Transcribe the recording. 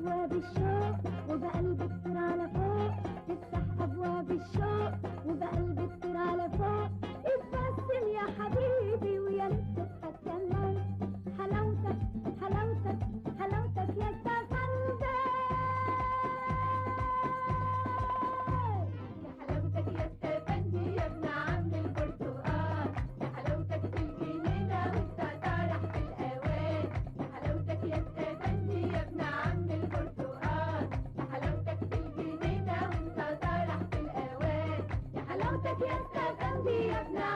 ابواب الشوق وبقلبي كتير على فوق تفتح ابواب الشوق وبقلبي كتير على فوق اتبسم يا حبيبي ويا ريت تضحك كمان حلاوتك حلاوتك حلاوتك يا استفندي يا حلاوتك يا استفندي يا ابن عم البرتقال يا حلاوتك في الجنينة وانت طارح في الأوان يا حلاوتك يا استفندي يا ابن عم البرتقال يا حلاوتك في الجنينة وانت طارح في الأوان يا حلاوتك يا استفندي يا ابن